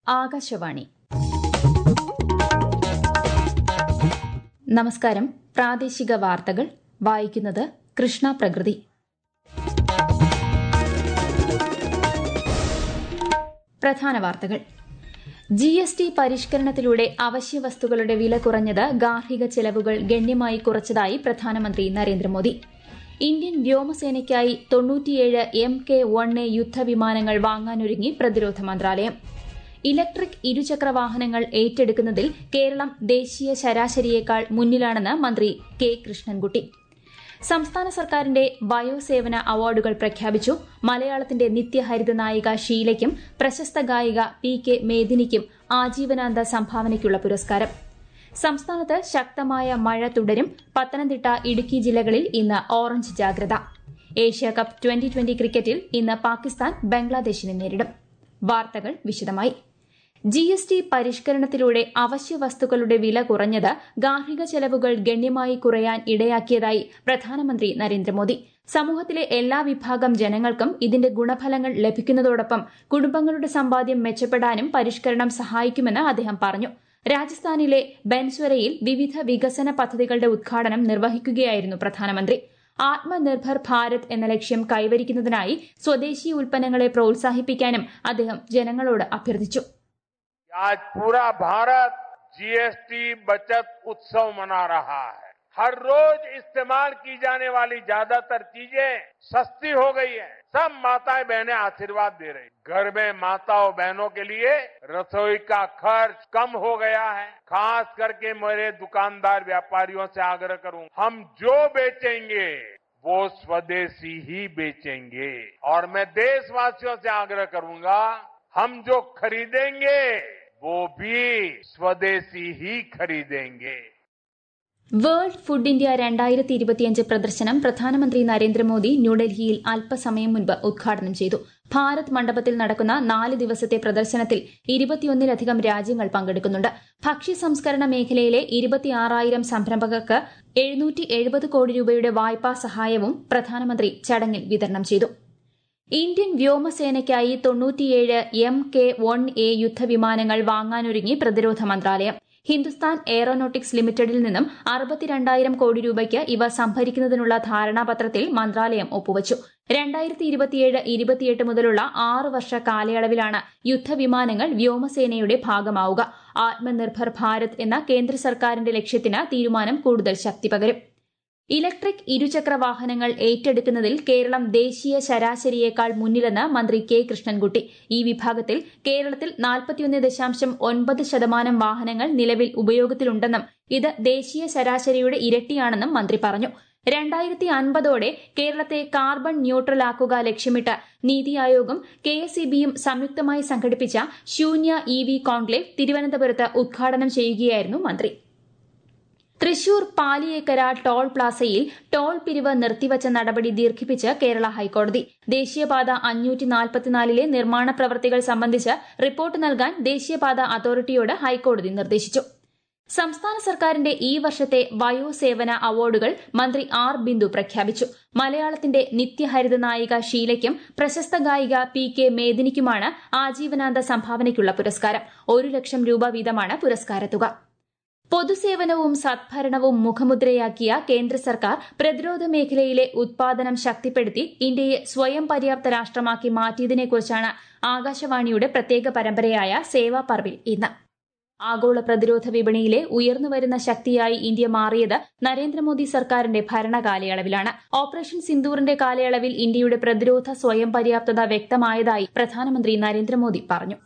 ആകാശവാണി നമസ്കാരം പ്രാദേശിക വാർത്തകൾ വായിക്കുന്നത് കൃഷ്ണ പ്രകൃതി പ്രധാന വാർത്തകൾ ജി എസ് ടി പരിഷ്കരണത്തിലൂടെ അവശ്യ വസ്തുക്കളുടെ വില കുറഞ്ഞത് ഗാർഹിക ചെലവുകൾ ഗണ്യമായി കുറച്ചതായി പ്രധാനമന്ത്രി നരേന്ദ്രമോദി ഇന്ത്യൻ വ്യോമസേനയ്ക്കായി തൊണ്ണൂറ്റിയേഴ് എം കെ വൺ എ യുദ്ധവിമാനങ്ങൾ വാങ്ങാനൊരുങ്ങി പ്രതിരോധ മന്ത്രാലയം ഇലക്ട്രിക് ഇരുചക്ര വാഹനങ്ങൾ ഏറ്റെടുക്കുന്നതിൽ കേരളം ദേശീയ ശരാശരിയേക്കാൾ മുന്നിലാണെന്ന് മന്ത്രി കെ കൃഷ്ണൻകുട്ടി സംസ്ഥാന സർക്കാരിന്റെ വയോസേവന അവാർഡുകൾ പ്രഖ്യാപിച്ചു മലയാളത്തിന്റെ നിത്യഹരിത നായിക ഷീലയ്ക്കും പ്രശസ്ത ഗായിക പി കെ മേദിനിക്കും ആജീവനാന്ത സംഭാവനയ്ക്കുള്ള പുരസ്കാരം സംസ്ഥാനത്ത് ശക്തമായ മഴ തുടരും പത്തനംതിട്ട ഇടുക്കി ജില്ലകളിൽ ഇന്ന് ഓറഞ്ച് ജാഗ്രത ഏഷ്യ കപ്പ് ട്വന്റി ട്വന്റി ക്രിക്കറ്റിൽ ഇന്ന് പാകിസ്ഥാൻ ബംഗ്ലാദേശിനെ നേരിടും വാർത്തകൾ വിശദമായി ജി എസ് ടി പരിഷ്കരണത്തിലൂടെ അവശ്യ വസ്തുക്കളുടെ വില കുറഞ്ഞത് ഗാർഹിക ചെലവുകൾ ഗണ്യമായി കുറയാൻ ഇടയാക്കിയതായി പ്രധാനമന്ത്രി നരേന്ദ്രമോദി സമൂഹത്തിലെ എല്ലാ വിഭാഗം ജനങ്ങൾക്കും ഇതിന്റെ ഗുണഫലങ്ങൾ ലഭിക്കുന്നതോടൊപ്പം കുടുംബങ്ങളുടെ സമ്പാദ്യം മെച്ചപ്പെടാനും പരിഷ്കരണം സഹായിക്കുമെന്ന് അദ്ദേഹം പറഞ്ഞു രാജസ്ഥാനിലെ ബൻസ്വരയിൽ വിവിധ വികസന പദ്ധതികളുടെ ഉദ്ഘാടനം നിർവഹിക്കുകയായിരുന്നു പ്രധാനമന്ത്രി ആത്മനിർഭർ ഭാരത് എന്ന ലക്ഷ്യം കൈവരിക്കുന്നതിനായി സ്വദേശി ഉൽപ്പന്നങ്ങളെ പ്രോത്സാഹിപ്പിക്കാനും അദ്ദേഹം ജനങ്ങളോട് അഭ്യർത്ഥിച്ചു आज पूरा भारत जीएसटी बचत उत्सव मना रहा है हर रोज इस्तेमाल की जाने वाली ज्यादातर चीजें सस्ती हो गई है सब माताएं बहनें आशीर्वाद दे रही घर में माताओं बहनों के लिए रसोई का खर्च कम हो गया है खास करके मेरे दुकानदार व्यापारियों से आग्रह करूं हम जो बेचेंगे वो स्वदेशी ही बेचेंगे और मैं देशवासियों से आग्रह करूंगा हम जो खरीदेंगे वो भी स्वदेशी ही खरीदेंगे വേൾഡ് ഫുഡ് ഇന്ത്യ രണ്ടായിരത്തി ഇരുപത്തിയഞ്ച് പ്രദർശനം പ്രധാനമന്ത്രി നരേന്ദ്രമോദി ന്യൂഡൽഹിയിൽ അല്പസമയം മുൻപ് ഉദ്ഘാടനം ചെയ്തു ഭാരത് മണ്ഡപത്തിൽ നടക്കുന്ന നാല് ദിവസത്തെ പ്രദർശനത്തിൽ ഇരുപത്തിയൊന്നിലധികം രാജ്യങ്ങൾ പങ്കെടുക്കുന്നുണ്ട് ഭക്ഷ്യ സംസ്കരണ മേഖലയിലെ ഇരുപത്തിയാറായിരം സംരംഭകർക്ക് എഴുന്നൂറ്റി എഴുപത് കോടി രൂപയുടെ വായ്പാ സഹായവും പ്രധാനമന്ത്രി ചടങ്ങിൽ വിതരണം ചെയ്തു ഇന്ത്യൻ വ്യോമസേനയ്ക്കായി തൊണ്ണൂറ്റിയേഴ് എം കെ വൺ എ യുദ്ധവിമാനങ്ങൾ വാങ്ങാനൊരുങ്ങി പ്രതിരോധ മന്ത്രാലയം ഹിന്ദുസ്ഥാൻ എയറോനോട്ടിക്സ് ലിമിറ്റഡിൽ നിന്നും അറുപത്തിരണ്ടായിരം കോടി രൂപയ്ക്ക് ഇവ സംഭരിക്കുന്നതിനുള്ള ധാരണാപത്രത്തിൽ മന്ത്രാലയം ഒപ്പുവച്ചു രണ്ടായിരത്തി ഇരുപത്തിയേഴ് ഇരുപത്തിയെട്ട് മുതലുള്ള ആറ് വർഷ കാലയളവിലാണ് യുദ്ധവിമാനങ്ങൾ വ്യോമസേനയുടെ ഭാഗമാവുക ആത്മനിർഭർ ഭാരത് എന്ന കേന്ദ്ര സർക്കാരിന്റെ ലക്ഷ്യത്തിന് തീരുമാനം കൂടുതൽ ശക്തി പകരും ഇലക്ട്രിക് ഇരുചക്ര വാഹനങ്ങൾ ഏറ്റെടുക്കുന്നതിൽ കേരളം ദേശീയ ശരാശരിയേക്കാൾ മുന്നിലെന്ന് മന്ത്രി കെ കൃഷ്ണൻകുട്ടി ഈ വിഭാഗത്തിൽ കേരളത്തിൽ നാൽപ്പത്തിയൊന്ന് ദശാംശം ഒൻപത് ശതമാനം വാഹനങ്ങൾ നിലവിൽ ഉപയോഗത്തിലുണ്ടെന്നും ഇത് ദേശീയ ശരാശരിയുടെ ഇരട്ടിയാണെന്നും മന്ത്രി പറഞ്ഞു രണ്ടായിരത്തി അൻപതോടെ കേരളത്തെ കാർബൺ ന്യൂട്രലാക്കുക ലക്ഷ്യമിട്ട് നീതി ആയോഗും കെ എസ് ഇ ബിയും സംയുക്തമായി സംഘടിപ്പിച്ച ശൂന്യ ഇ വി കോൺക്ലേവ് തിരുവനന്തപുരത്ത് ഉദ്ഘാടനം ചെയ്യുകയായിരുന്നു മന്ത്രി തൃശൂർ പാലിയേക്കര ടോൾ പ്ലാസയിൽ ടോൾ പിരിവ് നിർത്തിവച്ച നടപടി ദീർഘിപ്പിച്ച് കേരള ഹൈക്കോടതി ദേശീയപാത അഞ്ഞൂറ്റി നാൽപ്പത്തിനാലിലെ നിർമ്മാണ പ്രവൃത്തികൾ സംബന്ധിച്ച് റിപ്പോർട്ട് നൽകാൻ ദേശീയപാത അതോറിറ്റിയോട് ഹൈക്കോടതി നിർദ്ദേശിച്ചു സംസ്ഥാന സർക്കാരിന്റെ ഈ വർഷത്തെ വയോസേവന അവാർഡുകൾ മന്ത്രി ആർ ബിന്ദു പ്രഖ്യാപിച്ചു മലയാളത്തിന്റെ നിത്യഹരിത നായിക ഷീലയ്ക്കും പ്രശസ്ത ഗായിക പി കെ മേദിനിക്കുമാണ് ആജീവനാന്ത സംഭാവനയ്ക്കുള്ള പുരസ്കാരം ഒരു ലക്ഷം രൂപ വീതമാണ് പുരസ്കാരത്തുക പൊതുസേവനവും സദ്ഭരണവും മുഖമുദ്രയാക്കിയ കേന്ദ്ര സർക്കാർ പ്രതിരോധ മേഖലയിലെ ഉത്പാദനം ശക്തിപ്പെടുത്തി ഇന്ത്യയെ സ്വയം പര്യാപ്ത രാഷ്ട്രമാക്കി മാറ്റിയതിനെക്കുറിച്ചാണ് ആകാശവാണിയുടെ പ്രത്യേക പരമ്പരയായ സേവാ പർവിൽ ഇന്ന് ആഗോള പ്രതിരോധ വിപണിയിലെ ഉയർന്നുവരുന്ന ശക്തിയായി ഇന്ത്യ മാറിയത് നരേന്ദ്രമോദി സർക്കാരിന്റെ ഭരണകാലയളവിലാണ് ഓപ്പറേഷൻ സിന്ദൂറിന്റെ കാലയളവിൽ ഇന്ത്യയുടെ പ്രതിരോധ സ്വയം പര്യാപ്തത വ്യക്തമായതായി പ്രധാനമന്ത്രി നരേന്ദ്രമോദി പറഞ്ഞു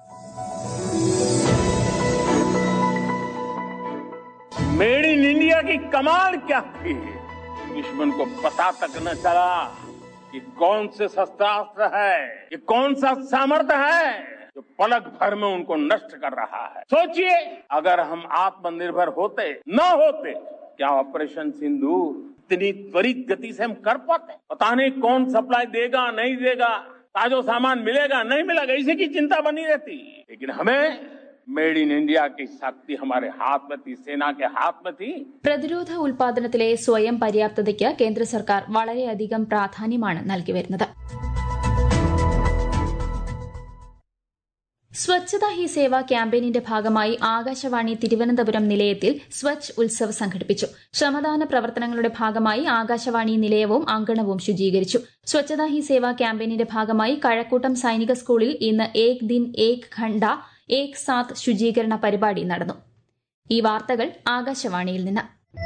मेड इन इंडिया की कमाल क्या थी दुश्मन को पता तक न चला कि कौन से शस्त्रास्त्र है ये कौन सा सामर्थ्य है जो पलक भर में उनको नष्ट कर रहा है सोचिए अगर हम आत्मनिर्भर होते न होते क्या ऑपरेशन सिंदूर इतनी त्वरित गति से हम कर पाते पता नहीं कौन सप्लाई देगा नहीं देगा ताजो सामान मिलेगा नहीं मिलेगा इसी की चिंता बनी रहती लेकिन हमें मेड इन इंडिया की शक्ति हमारे हाथ में थी सेना के हाथ में थी പ്രതിരോധ ഉൽപാദനത്തിലെ സ്വയം പര്യാപ്തതയ്ക്ക് കേന്ദ്ര സർക്കാർ വളരെയധികം പ്രാധാന്യമാണ് നൽകിവരുന്നത് സ്വച്ഛതാ ഹി സേവ ക്യാമ്പയിനിന്റെ ഭാഗമായി ആകാശവാണി തിരുവനന്തപുരം നിലയത്തിൽ സ്വച്ഛ് ഉത്സവ് സംഘടിപ്പിച്ചു ശ്രമദാന പ്രവർത്തനങ്ങളുടെ ഭാഗമായി ആകാശവാണി നിലയവും അങ്കണവും ശുചീകരിച്ചു സ്വച്ഛതാ ഹി സേവ ക്യാമ്പയിനിന്റെ ഭാഗമായി കഴക്കൂട്ടം സൈനിക സ്കൂളിൽ ഇന്ന് ഏക് ദിൻ ഏക് ഘണ്ട ഏക് സാത്ത് ശുചീകരണ പരിപാടി നടന്നു ഈ വാർത്തകൾ ആകാശവാണിയിൽ നിന്ന്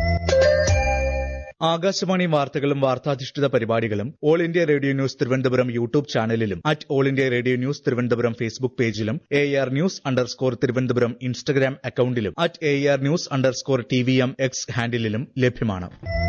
ആകാശവാണി വാർത്തകളും വാർത്താധിഷ്ഠിത പരിപാടികളും all India radio news Thiruvananthapuram YouTube ചാനലിലും at all India radio news Thiruvananthapuram Facebook പേജിലും A R news underscore Thiruvananthapuram Instagram അക്കൌണ്ടിലും at A R news underscore T V M X ഹാൻഡിലും ലഭ്യമാണ്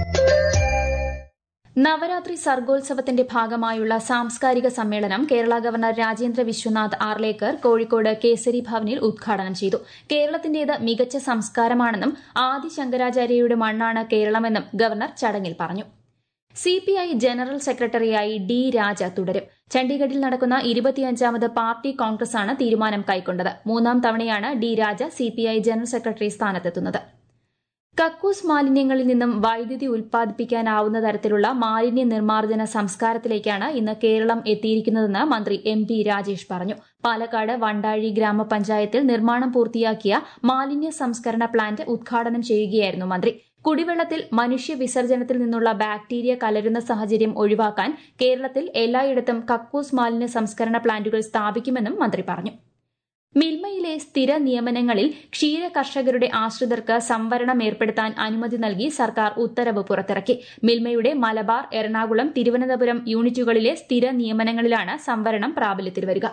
നവരാത്രി സർഗോത്സവത്തിന്റെ ഭാഗമായുള്ള സാംസ്കാരിക സമ്മേളനം കേരള ഗവർണർ രാജേന്ദ്ര വിശ്വനാഥ് ആർലേക്കർ കോഴിക്കോട് കേസരി ഭവനിൽ ഉദ്ഘാടനം ചെയ്തു കേരളത്തിന്റേത് മികച്ച സംസ്കാരമാണെന്നും ആദി ശങ്കരാചാര്യയുടെ മണ്ണാണ് കേരളമെന്നും ഗവർണർ ചടങ്ങിൽ പറഞ്ഞു സിപിഐ ജനറൽ സെക്രട്ടറിയായി ഡി രാജ തുടരും ചണ്ഡീഗഡിൽ നടക്കുന്ന ഇരുപത്തിയഞ്ചാമത് പാർട്ടി കോൺഗ്രസാണ് തീരുമാനം കൈക്കൊണ്ടത് മൂന്നാം തവണയാണ് D Raja CPI general secretary സ്ഥാനത്തെത്തുന്നത് കക്കൂസ് മാലിന്യങ്ങളിൽ നിന്നും വൈദ്യുതി ഉൽപ്പാദിപ്പിക്കാനാവുന്ന തരത്തിലുള്ള മാലിന്യ നിർമ്മാർജ്ജന സംസ്കാരത്തിലേക്കാണ് ഇന്ന് കേരളം എത്തിയിരിക്കുന്നതെന്ന് മന്ത്രി എം പി രാജേഷ് പറഞ്ഞു പാലക്കാട് വണ്ടാഴി ഗ്രാമപഞ്ചായത്തിൽ നിർമ്മാണം പൂർത്തിയാക്കിയ മാലിന്യ സംസ്കരണ പ്ലാന്റ് ഉദ്ഘാടനം ചെയ്യുകയായിരുന്നു മന്ത്രി കുടിവെള്ളത്തിൽ മനുഷ്യ വിസർജനത്തിൽ നിന്നുള്ള ബാക്ടീരിയ കലരുന്ന സാഹചര്യം ഒഴിവാക്കാൻ കേരളത്തിൽ എല്ലായിടത്തും കക്കൂസ് മാലിന്യ സംസ്കരണ പ്ലാന്റുകൾ സ്ഥാപിക്കുമെന്നും മന്ത്രി പറഞ്ഞു മിൽമയിലെ സ്ഥിര നിയമനങ്ങളിൽ ക്ഷീര കർഷകരുടെ ആശ്രിതർക്ക് സംവരണം ഏർപ്പെടുത്താൻ അനുമതി നൽകി സർക്കാർ ഉത്തരവ് പുറത്തിറക്കി മിൽമയുടെ മലബാർ എറണാകുളം തിരുവനന്തപുരം യൂണിറ്റുകളിലെ സ്ഥിര നിയമനങ്ങളിലാണ് സംവരണം പ്രാബല്യത്തിൽ വരിക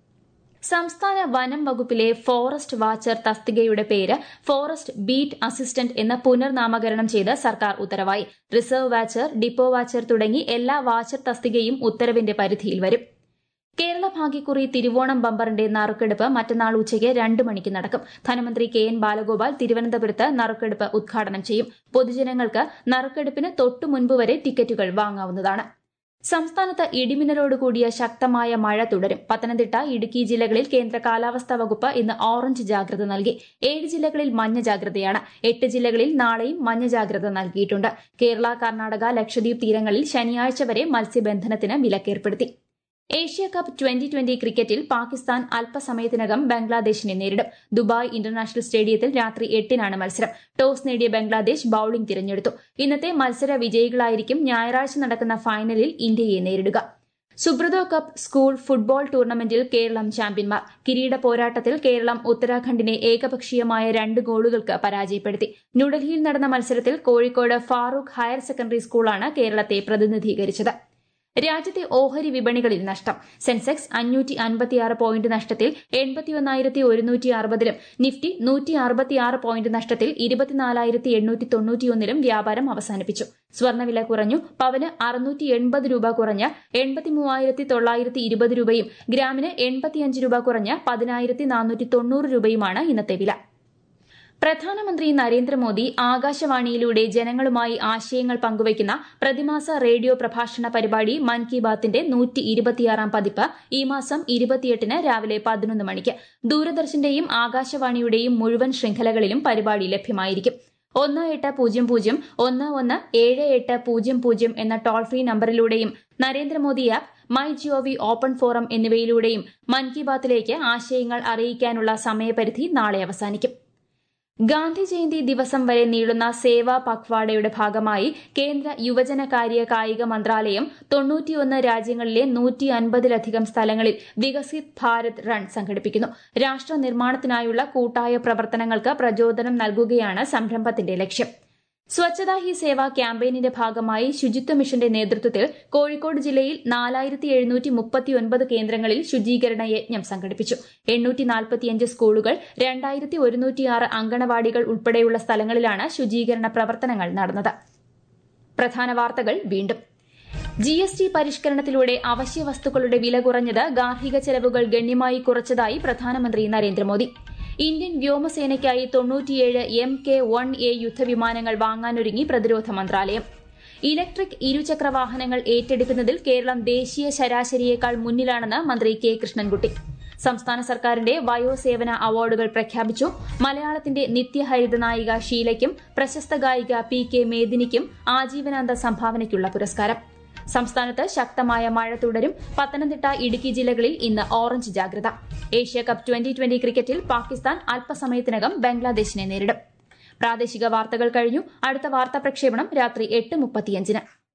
സംസ്ഥാന വനം വകുപ്പിലെ ഫോറസ്റ്റ് വാച്ചർ തസ്തികയുടെ പേര് ഫോറസ്റ്റ് ബീറ്റ് അസിസ്റ്റന്റ് എന്ന് പുനർനാമകരണം ചെയ്ത് സർക്കാർ ഉത്തരവായി റിസർവ് വാച്ചർ ഡിപ്പോ വാച്ചർ തുടങ്ങി എല്ലാ വാച്ചർ തസ്തികയും ഉത്തരവിന്റെ പരിധിയിൽ വരും കേരള ഭാഗ്യക്കുറി തിരുവോണം ബമ്പറിന്റെ നറുക്കെടുപ്പ് മറ്റന്നാൾ ഉച്ചയ്ക്ക് രണ്ട് മണിക്ക് നടക്കും ധനമന്ത്രി കെ എൻ ബാലഗോപാൽ തിരുവനന്തപുരത്ത് നറുക്കെടുപ്പ് ഉദ്ഘാടനം ചെയ്യും പൊതുജനങ്ങൾക്ക് നറുക്കെടുപ്പിന് തൊട്ടു മുൻപ് വരെ ടിക്കറ്റുകൾ വാങ്ങാവുന്നതാണ് സംസ്ഥാനത്ത് ഇടിമിന്നലോടുകൂടിയ ശക്തമായ മഴ തുടരും പത്തനംതിട്ട ഇടുക്കി ജില്ലകളിൽ കേന്ദ്ര കാലാവസ്ഥാ വകുപ്പ് ഇന്ന് ഓറഞ്ച് ജാഗ്രത നൽകി ഏഴ് ജില്ലകളിൽ മഞ്ഞ ജാഗ്രതയാണ് എട്ട് ജില്ലകളിൽ നാളെയും മഞ്ഞ ജാഗ്രത നൽകിയിട്ടുണ്ട് കേരള കർണാടക ലക്ഷദ്വീപ് തീരങ്ങളിൽ ശനിയാഴ്ച വരെ മത്സ്യബന്ധനത്തിന് വിലക്കേർപ്പെടുത്തി ഏഷ്യ കപ്പ് ട്വന്റി ട്വന്റി ക്രിക്കറ്റിൽ പാകിസ്ഥാൻ അല്പസമയത്തിനകം ബംഗ്ലാദേശിനെ നേരിടും ദുബായ് ഇന്റർനാഷണൽ സ്റ്റേഡിയത്തിൽ രാത്രി എട്ടിനാണ് മത്സരം ടോസ് നേടിയ ബംഗ്ലാദേശ് ബൌളിംഗ് തിരഞ്ഞെടുത്തു ഇന്നത്തെ മത്സര വിജയികളായിരിക്കും ഞായറാഴ്ച നടക്കുന്ന ഫൈനലിൽ ഇന്ത്യയെ നേരിടുക സുബ്രതോ കപ്പ് സ്കൂൾ ഫുട്ബോൾ ടൂർണമെന്റിൽ കേരളം ചാമ്പ്യന്മാർ കിരീട പോരാട്ടത്തിൽ കേരളം ഉത്തരാഖണ്ഡിനെ ഏകപക്ഷീയമായ രണ്ട് ഗോളുകൾക്ക് പരാജയപ്പെടുത്തി ന്യൂഡൽഹിയിൽ നടന്ന മത്സരത്തിൽ കോഴിക്കോട് ഫാറൂഖ് ഹയർ സെക്കൻഡറി സ്കൂളാണ് കേരളത്തെ പ്രതിനിധീകരിച്ചത് രാജ്യത്തെ ഓഹരി വിപണികളിൽ നഷ്ടം സെൻസെക്സ് അഞ്ഞൂറ്റി അൻപത്തിയാറ് പോയിന്റ് നഷ്ടത്തിൽ എൺപത്തിയൊന്നായിരത്തി ഒരുന്നൂറ്റി അറുപതിലും നിഫ്റ്റി നൂറ്റി അറുപത്തിയാറ് പോയിന്റ് നഷ്ടത്തിൽ ഇരുപത്തിനാലായിരത്തി എണ്ണൂറ്റി തൊണ്ണൂറ്റിയൊന്നിലും വ്യാപാരം അവസാനിപ്പിച്ചു സ്വർണ്ണവില കുറഞ്ഞു പവന് അറുന്നൂറ്റി എൺപത് രൂപ കുറഞ്ഞ് എൺപത്തി മൂവായിരത്തി തൊള്ളായിരത്തി ഇരുപത് രൂപയും ഗ്രാമിന് എൺപത്തിയഞ്ച് രൂപ കുറഞ്ഞ് പതിനായിരത്തി നാനൂറ്റി തൊണ്ണൂറ് രൂപയുമാണ് ഇന്നത്തെ വില പ്രധാനമന്ത്രി നരേന്ദ്രമോദി ആകാശവാണിയിലൂടെ ജനങ്ങളുമായി ആശയങ്ങൾ പങ്കുവയ്ക്കുന്ന പ്രതിമാസ റേഡിയോ പ്രഭാഷണ പരിപാടി മൻ കി ബാത്തിന്റെ നൂറ്റി ഇരുപത്തിയാറാം പതിപ്പ് ഈ മാസം ഇരുപത്തിയെട്ടിന് രാവിലെ പതിനൊന്ന് മണിക്ക് ദൂരദർശന്റെയും ആകാശവാണിയുടെയും മുഴുവൻ ശൃംഖലകളിലും പരിപാടി ലഭ്യമായിരിക്കും ഒന്ന് എട്ട് പൂജ്യം പൂജ്യം ഒന്ന് ഒന്ന് ഏഴ് എട്ട് പൂജ്യം പൂജ്യം എന്ന ടോൾ ഫ്രീ നമ്പറിലൂടെയും Narendra Modi app my G O V open forum എന്നിവയിലൂടെയും മൻ കി ബാത്തിലേക്ക് ആശയങ്ങൾ അറിയിക്കാനുള്ള സമയപരിധി നാളെ അവസാനിക്കും ഗാന്ധി ജയന്തി ദിവസം വരെ നീളുന്ന സേവാ പഖ്വാഡയുടെ ഭാഗമായി കേന്ദ്ര യുവജനകാര്യ കായിക മന്ത്രാലയം തൊണ്ണൂറ്റിയൊന്ന് രാജ്യങ്ങളിലെ നൂറ്റി അൻപതിലധികം സ്ഥലങ്ങളിൽ വികസിത് ഭാരത് റൺ സംഘടിപ്പിക്കുന്നു രാഷ്ട്ര നിർമ്മാണത്തിനായുള്ള കൂട്ടായ പ്രവർത്തനങ്ങൾക്ക് പ്രചോദനം നൽകുകയാണ് സംരംഭത്തിന്റെ ലക്ഷ്യം സ്വച്ഛതാ ഹി സേവ ക്യാമ്പയിനിന്റെ ഭാഗമായി ശുചിത്വ മിഷന്റെ നേതൃത്വത്തിൽ കോഴിക്കോട് ജില്ലയിൽ നാലായിരത്തി എഴുന്നൂറ്റി മുപ്പത്തിയൊൻപത് കേന്ദ്രങ്ങളിൽ ശുചീകരണ യജ്ഞം സംഘടിപ്പിച്ചു എണ്ണൂറ്റി നാൽപ്പത്തിയഞ്ച് സ്കൂളുകൾ രണ്ടായിരത്തി ഒരുന്നൂറ്റിയാറ് അങ്കണവാടികൾ ഉൾപ്പെടെയുള്ള സ്ഥലങ്ങളിലാണ് ശുചീകരണ പ്രവർത്തനങ്ങൾ നടന്നത് പ്രധാന വാർത്തകൾ വീണ്ടും ജി എസ് ടി പരിഷ്കരണത്തിലൂടെ അവശ്യ വസ്തുക്കളുടെ വില കുറഞ്ഞത് ഗാർഹിക ചെലവുകൾ ഗണ്യമായി കുറച്ചതായി പ്രധാനമന്ത്രി നരേന്ദ്രമോദി ഇന്ത്യൻ വ്യോമസേനയ്ക്കായി തൊണ്ണൂറ്റിയേഴ് എം കെ വൺ എ യുദ്ധവിമാനങ്ങൾ വാങ്ങാനൊരുങ്ങി പ്രതിരോധ മന്ത്രാലയം ഇലക്ട്രിക് ഇരുചക്ര വാഹനങ്ങൾ ഏറ്റെടുക്കുന്നതിൽ കേരളം ദേശീയ ശരാശരിയേക്കാൾ മുന്നിലാണെന്ന് മന്ത്രി കെ കൃഷ്ണൻകുട്ടി സംസ്ഥാന സർക്കാരിന്റെ വയോസേവന അവാർഡുകൾ പ്രഖ്യാപിച്ചു മലയാളത്തിന്റെ നിത്യഹരിത നായിക ഷീലയ്ക്കും പ്രശസ്ത ഗായിക പി കെ മേദിനിക്കും ആജീവനാന്ത സംഭാവനയ്ക്കുള്ള പുരസ്കാരം സംസ്ഥാനത്ത് ശക്തമായ മഴ തുടരും പത്തനംതിട്ട ഇടുക്കി ജില്ലകളിൽ ഇന്ന് ഓറഞ്ച് ജാഗ്രത ഏഷ്യ കപ്പ് ട്വന്റി ട്വന്റി ക്രിക്കറ്റിൽ പാകിസ്ഥാൻ അല്പസമയത്തിനകം ബംഗ്ലാദേശിനെ നേരിടും പ്രാദേശിക വാർത്തകൾ കഴിഞ്ഞു അടുത്ത വാർത്താ പ്രക്ഷേപണം രാത്രി എട്ട് മുപ്പത്തിയഞ്ചിന്